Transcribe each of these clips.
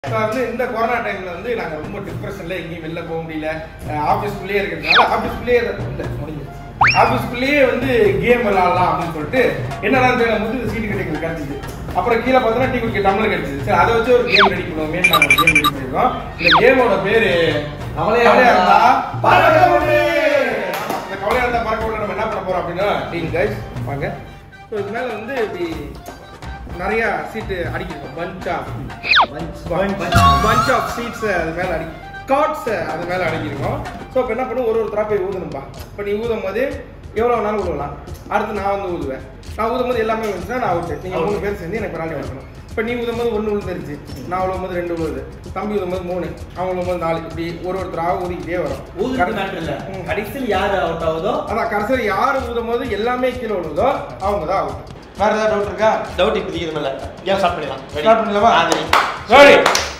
இப்போ வந்து இந்த கொரோனா டைம்ல வந்து நாங்க ரொம்ப டிப்ரெஷன்ல எங்கேயும் வெளில போக முடியல ஆஃபீஸ்க்குள்ளேயே இருக்கிறதுனால ஆஃபீஸ்க்குள்ளேயே இல்லை முடிஞ்சிருச்சு ஆஃபீஸ்க்குள்ளேயே வந்து கேம் விளாடலாம் அப்படின்னு சொல்லிட்டு என்னடா தெரியல வந்து சீட்டு கிடைக்கிறது கிடைச்சிது அப்புறம் கீழே பார்த்தோன்னா டீ குடிக்க டம்ளர் கிடைச்சிது சரி அதை வச்சு ஒரு கேம் ரெடி பண்ணுவோமே நாங்கள் ஒரு கேம் ரெடி பண்ணிருக்கோம் இந்த கேமோட பேரு கவலையா இருந்தா பறக்க விடு. இந்த கவலையா இருந்தா பறக்க விட நம்ம என்ன பண்ண போறோம் அப்படின்னா டீம் கைஸ் வாங்க ஸோ இது மேல வந்து இப்படி நிறைய சீட்டு அடிக்கிறோம் bunch of bunch of sheets அது மேல அடி கார்ட்ஸ் அது மேல அடிக்கிறோம் ஸோ இப்போ என்ன பண்ணும் ஒரு ஒருத்தரா போய் ஊதணும்பா இப்போ நீ ஊதும் போது எவ்வளோ வேணாலும் ஊதலாம் அடுத்து நான் வந்து ஊதுவேன் நான் ஊதும் போது எல்லாமே வந்துச்சுன்னா நான் அவுட்டு நீங்கள் மூணு பேர் சேர்ந்து எனக்கு பிராணி வரணும் இப்போ நீ ஊதும் போது ஒன்று விழுந்துருச்சு நான் உழுவும் போது ரெண்டு விழுது தம்பி ஊதும் போது மூணு அவன் உழுவும் போது நாலு இப்படி ஒரு ஒருத்தராக ஊதிக்கிட்டே வரும் ஊதுறது மேட்டர் இல்ல ம். கடைசியில் யார் அவுட் ஆகுதோ அதான் கடைசியில் யார் ஊதும் போது எல்லாமே கீழே விழுதோ அவங்க தான் அவுட் வேற ஏதாவது டவுட் இருக்கா டவுட் இப்போதைக்கு இது மேல கேம் ஸ்டார்ட் பண்ணிடலாம் Ready? Start பண்ணிடலாமா? ஆ, ready. சரி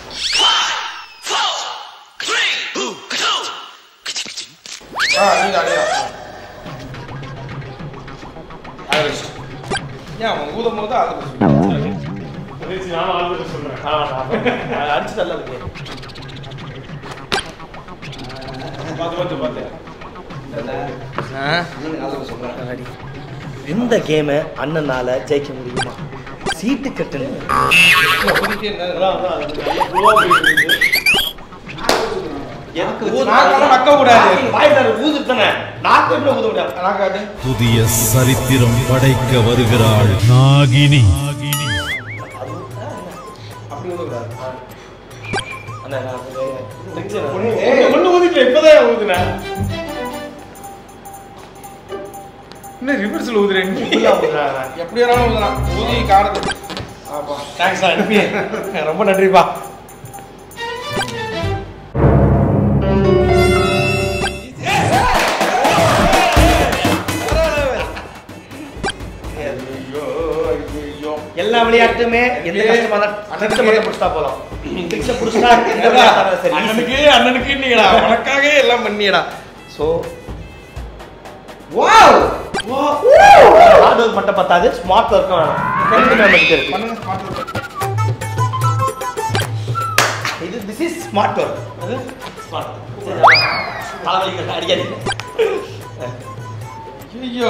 ஆ நீங்க அடையா ஏன் அவன் ஊதும் போது அது ஆ, ஆ, அடிச்சு நல்லா இருக்கு பார்த்து பார்த்து பார்த்து இந்த கேமை அண்ணனால ஜெயிக்க முடியுமா சீட்டு கட்டணும் புதுக்கே எனக்கு நாக்கெல்லாம் நக்க கூடாது. வாய்தாரு ஊதுத்தானே நாக்கு எப்படி ஊத முடியாது நான் காட்டு புதிய சரித்திரம் படைக்க வருகிறாள் நாகினி அப்படி ஊதக்கூடாது அண்ணா நான் கொஞ்சம் ஒண்ணு ஊதிட்டு இப்பதான் ஊதுனேன் என்ன ரிவர்ஸில் ஊதுறேன் ஃபுல்லா ஊதுறாங்க எப்படி வேணாலும் ஊதலாம் ஊதி காடுது ஆப்பா தேங்க்ஸ் அனுப்பி ரொம்ப நன்றிப்பா எல்லா விளையாட்டுமே எந்த கஷ்டமான ட்ரிக்ஸை மட்டும் பிடிச்சா போதும் ட்ரிக்ஸை பிடிச்சா எந்த விளையாட்டாலும் சரி அண்ணனுக்கு அண்ணனுக்கு நீடா உனக்காக எல்லாம் பண்ணியடா ஸோ வாவ் ஹார்ட் ஒர்க் மட்டும் பத்தாது ஸ்மார்ட் ஒர்க்கும் வேணும் ரெண்டுமே நமக்கு இருக்கு பண்ணுங்க ஸ்மார்ட் ஒர்க் இது திஸ் இஸ் ஸ்மார்ட் ஒர்க் அது ஸ்மார்ட் தலைவலிக்க அடிக்கடி ஐயோ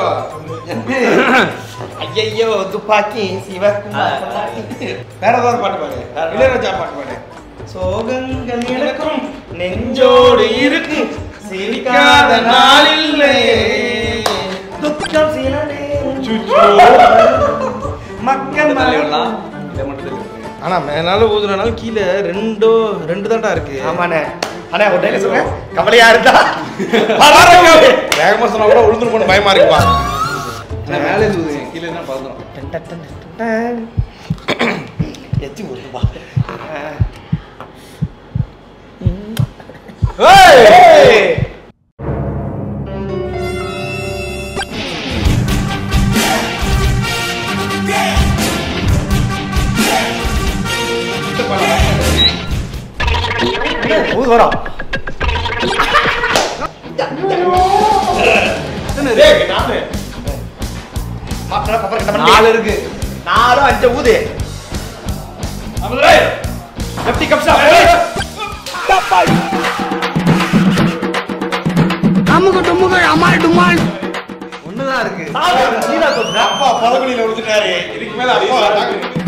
ஐயையோ துப்பாக்கி சிவகுமார் வேற ஏதாவது பாட்டு பாடு வேற இளையராஜா பாட்டு பாடு சோகங்கள் எனக்கும் நெஞ்சோடு இருக்கு சிரிக்காத நாளில்லையே துக்கம் சில மக்கள் மலையெல்லாம் ஆனா மேலால ஊதுறனால கீழே ரெண்டோ ரெண்டு தான்டா இருக்கு ஆமாண்ணே அண்ணா ஒரு டைல சொல்றேன் கவலையா இருந்தா வேகமா சொன்னா கூட உழுந்துட்டு போன பயமா இருக்குப்பா மேலே இருந்து ஊதுங்க கீழே என்ன பறந்துடும் எத்தி விடுப்பா ஊது வரோம் நாலு இருக்கு நாலு அஞ்சு ஊது லெஃப்டி கப்ஸா அமுக டுமுக அமால் டுமால் ஒண்ணுதான் இருக்கு நீடா சொல்றா அப்பா பதகுடியில விழுந்துட்டாரு இதுக்கு மேல அப்பா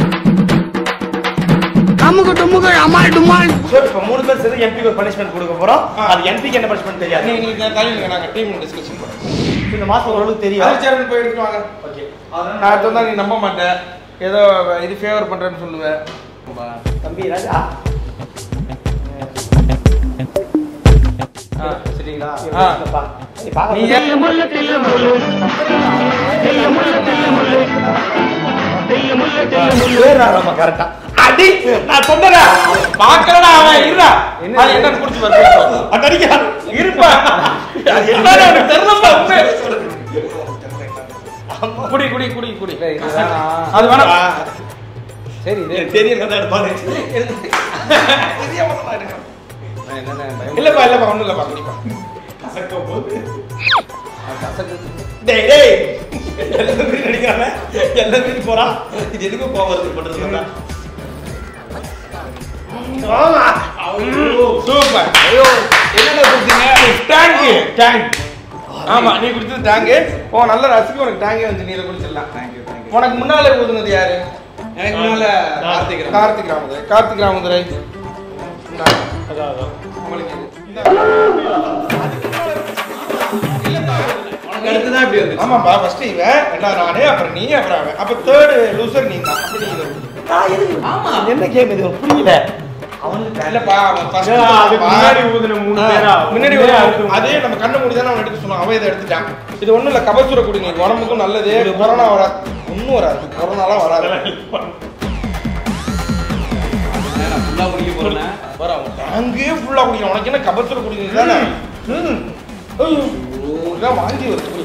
அமுக டுமுக அமால் டுமால் சோ இப்போ மூணு பேர் சேர்ந்து எம்பிக்கு ஒரு பனிஷ்மெண்ட் கொடுக்க போறோம் ஆ. அது எம்பிக்கு என்ன பனிஷ்மெண்ட் தெரியாது நீ நீ தலையில நாங்க டீம் டிஸ்கஷன் பண்ணுவோம் இந்த மாசம் ஓரளவுக்கு தெரியும் ஹரிச்சரன் போய் எடுத்து வாங்க ஓகே நான் அடுத்து வந்தா நீ நம்ப மாட்டேன் ஏதோ இது ஃபேவர் பண்றேன்னு சொல்லுவேன் தம்பி ராஜா ஆ, சரிங்களா ஆ. ஆ. நீ பாக்க நீ ஏன் முல்ல தில்ல முல்லு தில்ல முல்ல தில்ல முல்லு தில்ல முல்ல தில்ல முல்லு பேரா நம்ம கரெக்டா அடி நான் சொன்னடா பாக்கலடா அவன் இருடா அது என்னன்னு குடிச்சு பாரு அடிக்க இருப்பா அது என்னன்னு உனக்கு தெரியலப்பா உண்மை. குடி குடி குடி குடி அது வேணாம் சரி இது எனக்கு தெரியும் கதை எடுப்பாரு இல்லப்பா இல்லப்பா ஒண்ணும் இல்லப்பா குடிப்பா டேய் டேய் எல்லாரும் நடிக்கிறாங்க எல்லாரும் போறான் இது எதுக்கு போக வருது பண்றது சூப்பர் ஐயோ என்னடா கொடுத்தீங்க டேங்க் டேங்க் ஆமா நீ குடிச்சது டேங்க் ஓ நல்ல ரசிக்கு உனக்கு டேங்கே வந்து நீல குடிச்சிடலாம் தேங்க்யூ தேங்க்யூ உனக்கு முன்னாலே ஊதுனது யாரு எனக்கு முன்னால கார்த்திக் ராம். கார்த்திக் ராமதுரை கார்த்திக் ராமதுரை இந்தாங்க. அதான் அதான் உங்களுக்கு இது. இந்தாங்க. உனக்கு அடுத்து தான் இப்படி வந்து ஆமாப்பா ஃபர்ஸ்ட் இவன் ரெண்டாவது நானு அப்புறம் நீ அப்புறம் அவன் அப்ப தேர்டு லூசர் நீ தான் அப்படி நீ தான். ஆமா என்ன கேம் இது உனக்கு புரியல அவனுக்கு இல்லப்பா அவன் first ஏன்னா, அதுக்கு பா- முன்னாடி ஊதுன மூணு ஆ, பேரா? முன்னாடி ஒண்ணே ஒரு அடுத்து அதே நம்ம கண்ண மூடி தானே அவன் எடுத்து சொன்னான் அவன் இதை எடுத்துட்டான் இது ஒண்ணும் இல்ல கபசுர குடிநீர் உடம்புக்கும் நல்லது கொரோனா வராது ஒண்ணும் வராது கொரோனாலாம் வராது நான் ஃபுல்லா குடிக்க போறேன் வராது அங்கேயே ஃபுல்லா குடிக்கணும் உனக்கு என்ன கபசுர குடிநீர் தானே ம். ஐயோ. இதெல்லாம் வாந்தி வருது